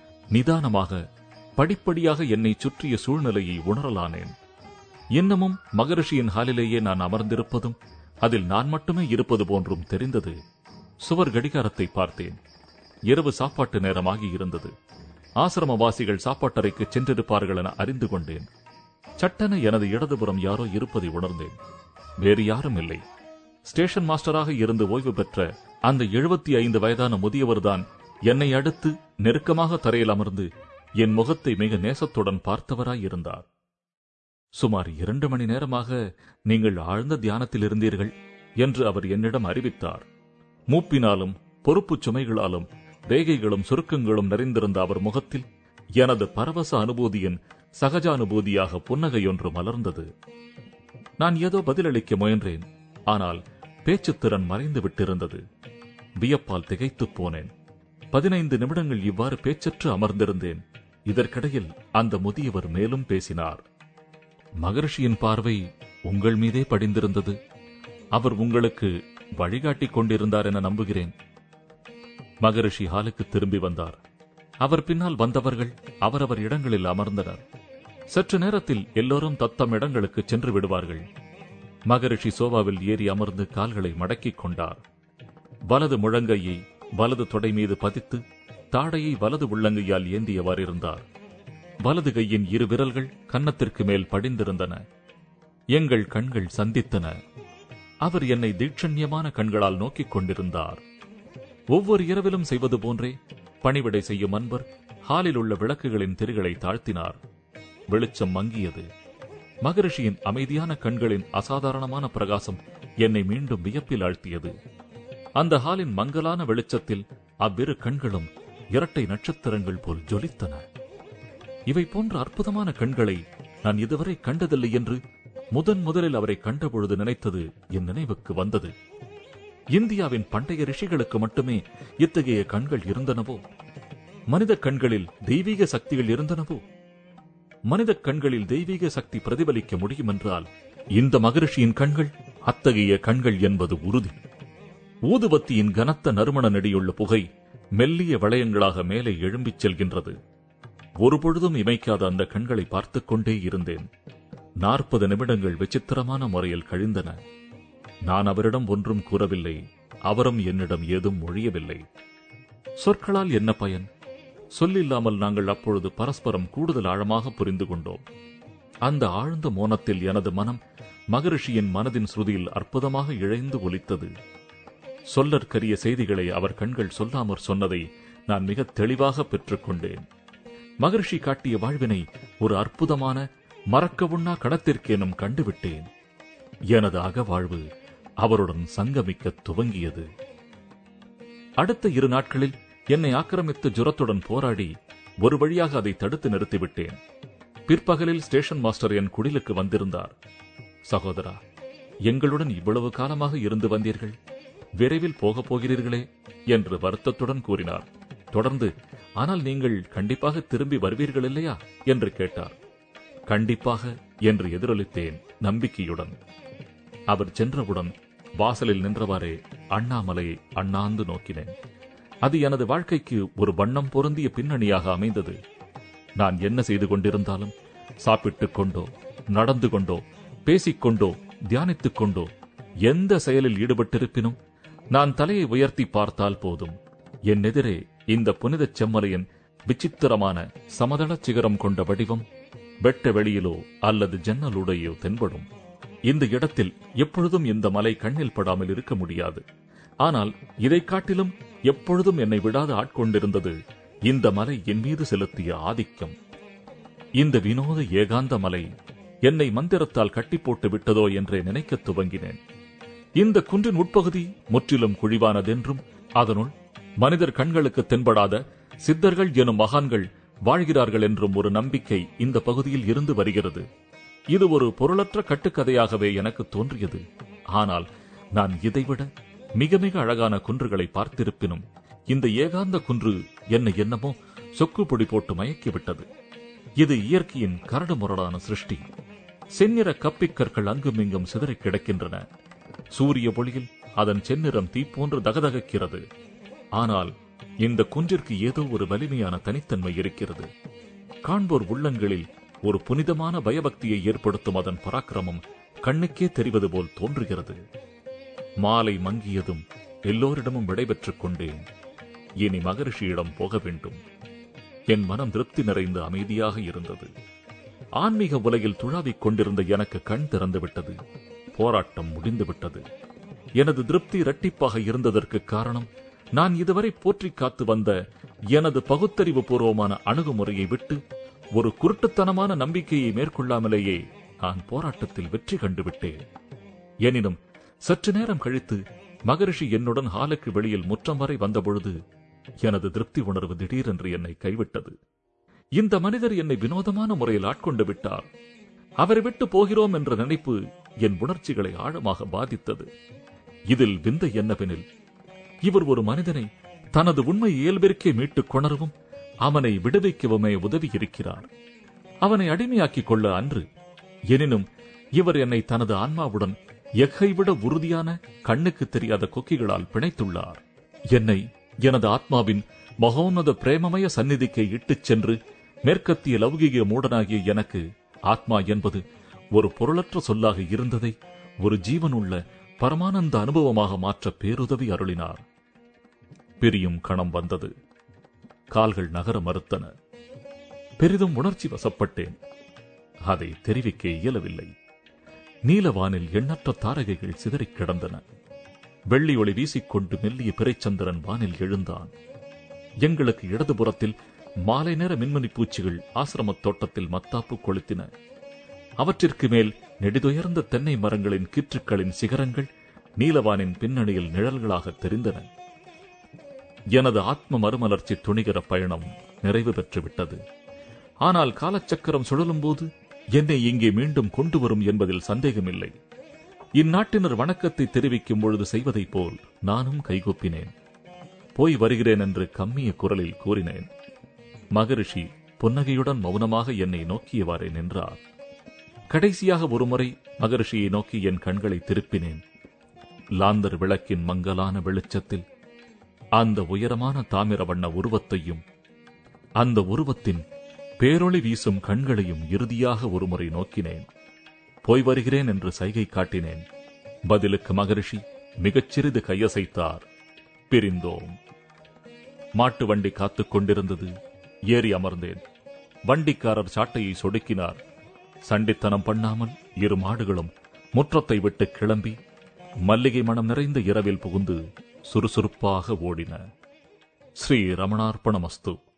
நிதானமாக படிப்படியாக என்னை சுற்றிய சூழ்நிலையை உணரலானேன் இன்னமும் மகரிஷியின் ஹாலிலேயே நான் அமர்ந்திருப்பதும் அதில் நான் மட்டுமே இருப்பது போன்றும் தெரிந்தது சுவர் கடிகாரத்தை பார்த்தேன் இரவு சாப்பாட்டு நேரமாகி இருந்தது ஆசிரமவாசிகள் சாப்பாட்டறைக்கு சென்றிருப்பார்கள் என அறிந்து கொண்டேன் சட்டென எனது இடதுபுறம் யாரோ இருப்பதை உணர்ந்தேன் வேறு யாரும் இல்லை ஸ்டேஷன் மாஸ்டராக இருந்து ஓய்வு பெற்ற அந்த எழுபத்தி ஐந்து வயதான முதியவர்தான் என்னை அடுத்து நெருக்கமாக தரையில் அமர்ந்து என் முகத்தை மிக நேசத்துடன் பார்த்தவராய் இருந்தார் சுமார் இரண்டு மணி நேரமாக நீங்கள் ஆழ்ந்த தியானத்தில் இருந்தீர்கள் என்று அவர் என்னிடம் அறிவித்தார் மூப்பினாலும் பொறுப்புச் சுமைகளாலும் ரேகைகளும் சுருக்கங்களும் நிறைந்திருந்த அவர் முகத்தில் எனது பரவச அனுபூதியின் சகஜானுபூதியாக புன்னகையொன்று மலர்ந்தது நான் ஏதோ பதிலளிக்க முயன்றேன் ஆனால் பேச்சுத்திறன் மறைந்து விட்டிருந்தது வியப்பால் திகைத்துப் போனேன் பதினைந்து நிமிடங்கள் இவ்வாறு பேச்சற்று அமர்ந்திருந்தேன் இதற்கிடையில் அந்த முதியவர் மேலும் பேசினார் மகரிஷியின் பார்வை உங்கள் மீதே படிந்திருந்தது அவர் உங்களுக்கு வழிகாட்டிக் கொண்டிருந்தார் என நம்புகிறேன் மகரிஷி ஹாலுக்கு திரும்பி வந்தார் அவர் பின்னால் வந்தவர்கள் அவரவர் இடங்களில் அமர்ந்தனர் சற்று நேரத்தில் எல்லோரும் தத்தம் இடங்களுக்கு சென்று விடுவார்கள் மகரிஷி சோபாவில் ஏறி அமர்ந்து கால்களை மடக்கிக் கொண்டார் வலது முழங்கையை வலது தொடை மீது பதித்து தாடையை வலது உள்ளங்கையால் ஏந்தியவாறு இருந்தார் வலது கையின் இரு விரல்கள் கன்னத்திற்கு மேல் படிந்திருந்தன எங்கள் கண்கள் சந்தித்தன அவர் என்னை தீட்சண்யமான கண்களால் நோக்கிக் கொண்டிருந்தார் ஒவ்வொரு இரவிலும் செய்வது போன்றே பணிவிடை செய்யும் அன்பர் ஹாலில் உள்ள விளக்குகளின் திரிகளை தாழ்த்தினார் வெளிச்சம் மங்கியது மகரிஷியின் அமைதியான கண்களின் அசாதாரணமான பிரகாசம் என்னை மீண்டும் வியப்பில் ஆழ்த்தியது அந்த ஹாலின் மங்கலான வெளிச்சத்தில் அவ்விரு கண்களும் இரட்டை நட்சத்திரங்கள் போல் ஜொலித்தன இவை போன்ற அற்புதமான கண்களை நான் இதுவரை கண்டதில்லை என்று முதன் முதலில் அவரை கண்டபொழுது நினைத்தது என் நினைவுக்கு வந்தது இந்தியாவின் பண்டைய ரிஷிகளுக்கு மட்டுமே இத்தகைய கண்கள் இருந்தனவோ மனித கண்களில் தெய்வீக சக்திகள் இருந்தனவோ மனித கண்களில் தெய்வீக சக்தி பிரதிபலிக்க முடியும் என்றால் இந்த மகரிஷியின் கண்கள் அத்தகைய கண்கள் என்பது உறுதி ஊதுபத்தியின் கனத்த நறுமண நெடியுள்ள புகை மெல்லிய வளையங்களாக மேலே எழும்பிச் செல்கின்றது ஒருபொழுதும் இமைக்காத அந்த கண்களை பார்த்துக் கொண்டே இருந்தேன் நாற்பது நிமிடங்கள் விசித்திரமான முறையில் கழிந்தன நான் அவரிடம் ஒன்றும் கூறவில்லை அவரும் என்னிடம் ஏதும் மொழியவில்லை சொற்களால் என்ன பயன் சொல்லில்லாமல் நாங்கள் அப்பொழுது பரஸ்பரம் கூடுதல் ஆழமாக புரிந்து கொண்டோம் அந்த ஆழ்ந்த மோனத்தில் எனது மனம் மகரிஷியின் மனதின் ஸ்ருதியில் அற்புதமாக இழைந்து ஒலித்தது சொல்லற்கரிய செய்திகளை அவர் கண்கள் சொல்லாமற் சொன்னதை நான் மிக தெளிவாக பெற்றுக்கொண்டேன் மகரிஷி காட்டிய வாழ்வினை ஒரு அற்புதமான மறக்கவுண்ணா கடத்திற்கேனும் கண்டுவிட்டேன் எனது அகவாழ்வு அவருடன் சங்கமிக்க துவங்கியது அடுத்த இரு நாட்களில் என்னை ஆக்கிரமித்த ஜுரத்துடன் போராடி ஒரு வழியாக அதை தடுத்து நிறுத்திவிட்டேன் பிற்பகலில் ஸ்டேஷன் மாஸ்டர் என் குடிலுக்கு வந்திருந்தார் சகோதரா எங்களுடன் இவ்வளவு காலமாக இருந்து வந்தீர்கள் விரைவில் போகப் போகிறீர்களே என்று வருத்தத்துடன் கூறினார் தொடர்ந்து ஆனால் நீங்கள் கண்டிப்பாக திரும்பி வருவீர்கள் இல்லையா என்று கேட்டார் கண்டிப்பாக என்று எதிரொலித்தேன் நம்பிக்கையுடன் அவர் சென்றவுடன் வாசலில் நின்றவாறே அண்ணாமலையை அண்ணாந்து நோக்கினேன் அது எனது வாழ்க்கைக்கு ஒரு வண்ணம் பொருந்திய பின்னணியாக அமைந்தது நான் என்ன செய்து கொண்டிருந்தாலும் சாப்பிட்டுக் கொண்டோ நடந்து கொண்டோ பேசிக்கொண்டோ தியானித்துக் கொண்டோ எந்த செயலில் ஈடுபட்டிருப்பினும் நான் தலையை உயர்த்தி பார்த்தால் போதும் என் எதிரே இந்த புனிதச் செம்மலையின் விசித்திரமான சமதள சிகரம் கொண்ட வடிவம் வெட்ட வெளியிலோ அல்லது ஜன்னலுடையோ தென்படும் இந்த இடத்தில் எப்பொழுதும் இந்த மலை கண்ணில் படாமல் இருக்க முடியாது ஆனால் இதைக் காட்டிலும் எப்பொழுதும் என்னை விடாது ஆட்கொண்டிருந்தது இந்த மலை என் மீது செலுத்திய ஆதிக்கம் இந்த வினோத ஏகாந்த மலை என்னை மந்திரத்தால் கட்டி போட்டு விட்டதோ என்றே நினைக்கத் துவங்கினேன் இந்த குன்றின் உட்பகுதி முற்றிலும் குழிவானதென்றும் அதனுள் மனிதர் கண்களுக்கு தென்படாத சித்தர்கள் எனும் மகான்கள் வாழ்கிறார்கள் என்றும் ஒரு நம்பிக்கை இந்த பகுதியில் இருந்து வருகிறது இது ஒரு பொருளற்ற கட்டுக்கதையாகவே எனக்கு தோன்றியது ஆனால் நான் இதைவிட மிக மிக அழகான குன்றுகளை பார்த்திருப்பினும் இந்த ஏகாந்த குன்று என்னை என்னமோ சொக்குப்பொடி போட்டு மயக்கிவிட்டது இது இயற்கையின் கரடு முரடான சிருஷ்டி செந்நிற கப்பிக்கற்கள் அங்கும் இங்கும் சிதறிக் கிடக்கின்றன சூரிய ஒளியில் அதன் செந்நிறம் தீப்போன்று தகதகக்கிறது ஆனால் இந்த குன்றிற்கு ஏதோ ஒரு வலிமையான தனித்தன்மை இருக்கிறது காண்போர் உள்ளங்களில் ஒரு புனிதமான பயபக்தியை ஏற்படுத்தும் அதன் பராக்கிரமம் கண்ணுக்கே தெரிவது போல் தோன்றுகிறது மாலை மங்கியதும் எல்லோரிடமும் விடைபெற்றுக் கொண்டேன் இனி மகரிஷியிடம் போக வேண்டும் என் மனம் திருப்தி நிறைந்து அமைதியாக இருந்தது ஆன்மீக உலகில் துழாவிக் கொண்டிருந்த எனக்கு கண் திறந்து விட்டது போராட்டம் முடிந்து விட்டது எனது திருப்தி இரட்டிப்பாக இருந்ததற்கு காரணம் நான் இதுவரை போற்றிக் காத்து வந்த எனது பகுத்தறிவு பூர்வமான அணுகுமுறையை விட்டு ஒரு குருட்டுத்தனமான நம்பிக்கையை மேற்கொள்ளாமலேயே நான் போராட்டத்தில் வெற்றி கண்டுவிட்டேன் எனினும் சற்று நேரம் கழித்து மகரிஷி என்னுடன் ஹாலுக்கு வெளியில் முற்றம் வரை வந்தபொழுது எனது திருப்தி உணர்வு திடீரென்று என்னை கைவிட்டது இந்த மனிதர் என்னை வினோதமான முறையில் ஆட்கொண்டு விட்டார் அவரை விட்டு போகிறோம் என்ற நினைப்பு என் உணர்ச்சிகளை ஆழமாக பாதித்தது இதில் விந்த என்னவெனில் இவர் ஒரு மனிதனை தனது உண்மை இயல்பிற்கே மீட்டுக் கொணரவும் அவனை விடுவிக்கவுமே உதவி இருக்கிறார் அவனை அடிமையாக்கிக் கொள்ள அன்று எனினும் இவர் என்னை தனது ஆன்மாவுடன் எக்கை விட உறுதியான கண்ணுக்கு தெரியாத கொக்கிகளால் பிணைத்துள்ளார் என்னை எனது ஆத்மாவின் மகோன்னத பிரேமமய சந்நிதிக்கு இட்டுச் சென்று மேற்கத்திய லௌகிக மூடனாகிய எனக்கு ஆத்மா என்பது ஒரு பொருளற்ற சொல்லாக இருந்ததை ஒரு ஜீவனுள்ள பரமானந்த அனுபவமாக மாற்ற பேருதவி அருளினார் பிரியும் கணம் வந்தது கால்கள் நகர மறுத்தன பெரிதும் உணர்ச்சி வசப்பட்டேன் அதை தெரிவிக்க இயலவில்லை நீலவானில் எண்ணற்ற தாரகைகள் சிதறிக் கிடந்தன வெள்ளி ஒளி வீசிக்கொண்டு மெல்லிய பிறைச்சந்திரன் வானில் எழுந்தான் எங்களுக்கு இடதுபுறத்தில் மாலை நேர மின்மணி பூச்சிகள் ஆசிரமத் தோட்டத்தில் மத்தாப்பு கொளுத்தின அவற்றிற்கு மேல் நெடிதுயர்ந்த தென்னை மரங்களின் கீற்றுக்களின் சிகரங்கள் நீலவானின் பின்னணியில் நிழல்களாக தெரிந்தன எனது ஆத்ம மறுமலர்ச்சி துணிகர பயணம் நிறைவு பெற்றுவிட்டது ஆனால் காலச்சக்கரம் சுழலும் போது என்னை இங்கே மீண்டும் கொண்டு வரும் என்பதில் சந்தேகமில்லை இந்நாட்டினர் வணக்கத்தை தெரிவிக்கும் பொழுது செய்வதைப் போல் நானும் கைகூப்பினேன் போய் வருகிறேன் என்று கம்மிய குரலில் கூறினேன் மகரிஷி புன்னகையுடன் மௌனமாக என்னை நோக்கியவாறே நின்றார் கடைசியாக ஒருமுறை மகரிஷியை நோக்கி என் கண்களை திருப்பினேன் லாந்தர் விளக்கின் மங்கலான வெளிச்சத்தில் அந்த உயரமான தாமிர வண்ண உருவத்தையும் அந்த உருவத்தின் பேரொளி வீசும் கண்களையும் இறுதியாக ஒருமுறை நோக்கினேன் போய் வருகிறேன் என்று சைகை காட்டினேன் பதிலுக்கு மகரிஷி மிகச் சிறிது கையசைத்தார் பிரிந்தோம் மாட்டு வண்டி காத்துக் கொண்டிருந்தது ஏறி அமர்ந்தேன் வண்டிக்காரர் சாட்டையை சொடுக்கினார் சண்டித்தனம் பண்ணாமல் இரு மாடுகளும் முற்றத்தை விட்டு கிளம்பி மல்லிகை மனம் நிறைந்த இரவில் புகுந்து சுறுசுறுப்பாக ஓடின ஸ்ரீ ரமணார்ப்பணமஸ்து